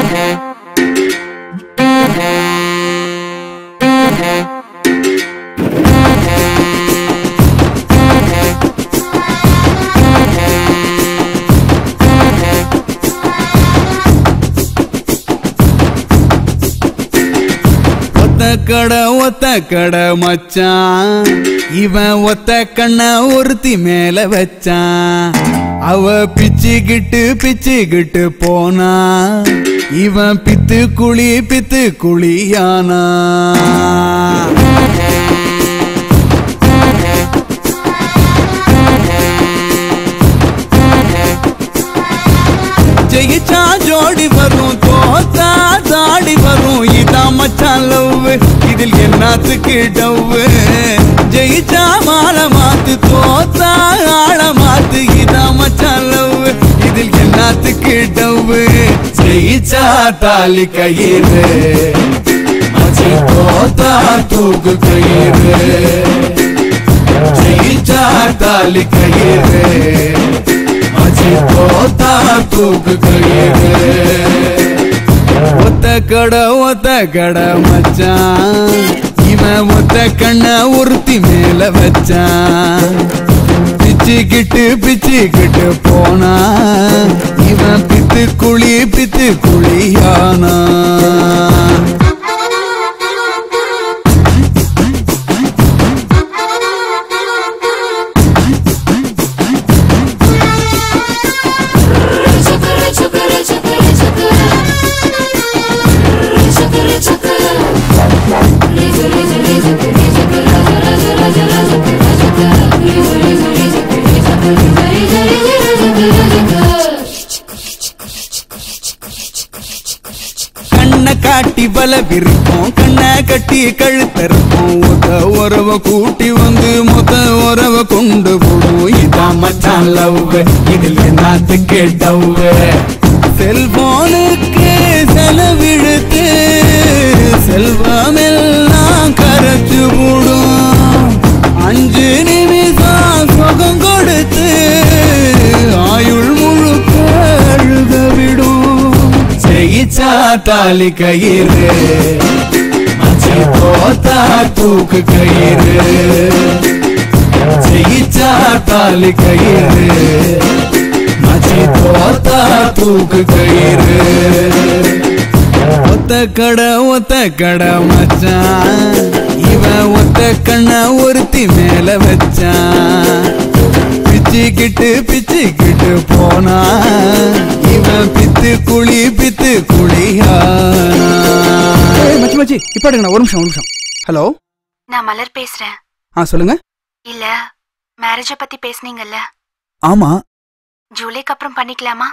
ஒத்த கடை ஒத்த கடை மச்சான் இவன் ஒத்த கண்ண ஒருத்தி மேல வச்சான் அவ பிச்சுக்கிட்டு பிச்சுக்கிட்டு போனா இவன் பித்து குழி பித்து குழியானா ஜெயிச்சா ஜோடி வரும் தோத்தா தாடி வரும் இதான் மச்சான் லவ் இதில் என்னத்துக்கு டவ்வு ஜெயிச்சா மாலை மாத்து தோத்தா ஆள மாத்து இதான் மச்சான் லவ் இதில் என்னத்துக்கு டவ்வு ஜெயிச்சா தாலி கயிறு மச்சி தோத்தா தூக்கு கயிறு ஜெயிச்சா தாலி கயிறு மச்சி தோத்தா தூக்கு கயிறு ஒத்த கடை ஒத்த கடை மச்சான் இவன் ஒத்த கண்ண ஒருத்தி மேல வச்சான் பிச்சுக்கிட்டு பிச்சுக்கிட்டு போனா இவன் பித்து குழி பித்து குழியானா Chakara, chakara, chakara, chakara. Chakara, chakara. Reza, reza, reza, reza, raja, raja, raja, raja, raja, raja. Reza, reza, reza, reza, reza, reza, reza, கண்ணை காட்டி வல விரிப்போம் கண்ணை கட்டி கழுத்தறுப்போம் ஒத்த உறவ கூட்டி வந்து மொத்த உறவ கொண்டு போடும் இதான் மச்சான் லவ் இதில் என்னத்துக்கு டவ் செல்போனுக்கு செலவிழுத்து செல்வமெல்லாம் கரைச்சு போடும் அஞ்சு நிமிஷம் சுகம் கொடுத்து ஆயுள் முழுக்க அழுக விடும் ஜெயிச்சா தாலி கயிறு மச்சி தோத்தா தூக்கு கயிறு ஜெயிச்சா தாலி கயிறு மச்சி தோத்தா தூக்கு கயிறு ஒத்த கடை ஒத்த கடை மச்சான் இவன் ஒத்த கண்ண ஒருத்தி மேல வச்சான் பிச்சுக்கிட்டு பிச்சுக்கிட்டு போனா இவன் பித்து குழி பித்து குழியானா ஏய், மச்சி மச்சி இப்போ எடுங்கண்ணா ஒரு நிமிஷம் ஒரு நிமிஷம் ஹலோ நான் மலர் பேசுறேன் ஆ சொல்லுங்க இல்ல மேரேஜ பத்தி பேசுனீங்கல்ல ஆமா ஜூலைக்கு அப்புறம் பண்ணிக்கலாமா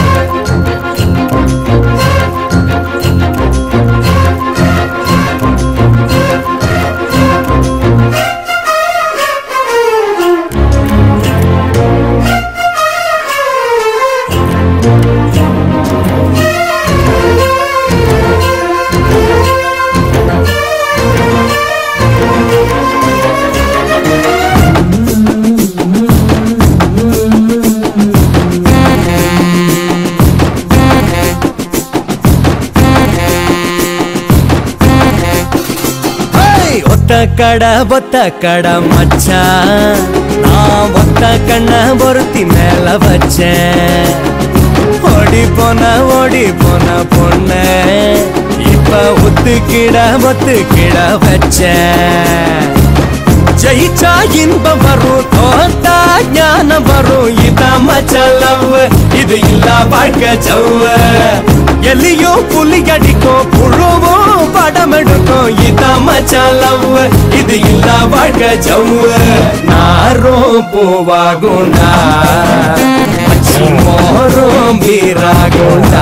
ஏய், ஒத்த கடை ஒத்த கடை மச்சான் நான் ஒத்த கண்ண பொருத்தி மேல வச்சேன் ஓடி போன ஓடி போன பொண்ண இப்ப ஒத்துக்கிட ஒத்துக்கிட வச்சேன் ஜெயிச்சா இன்பம் வரும் தோத்தா ஞானம் வரும் இதான் மச்சலவ் இது இல்ல வாழ்க்கை சவ்வு எலியும் புலி அடிக்கும் புழுவும் படம் எடுக்கும் இதான் மச்சலவ் இது இல்ல வாழ்க்கை சவ்வு நாரும் பூவாகுண்டா மச்சி மோரும் வீராகுண்டா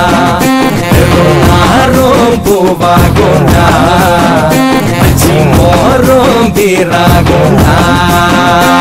நாரும் பூவாகுண்டா மச்சி மோரும் வீராகுண்டா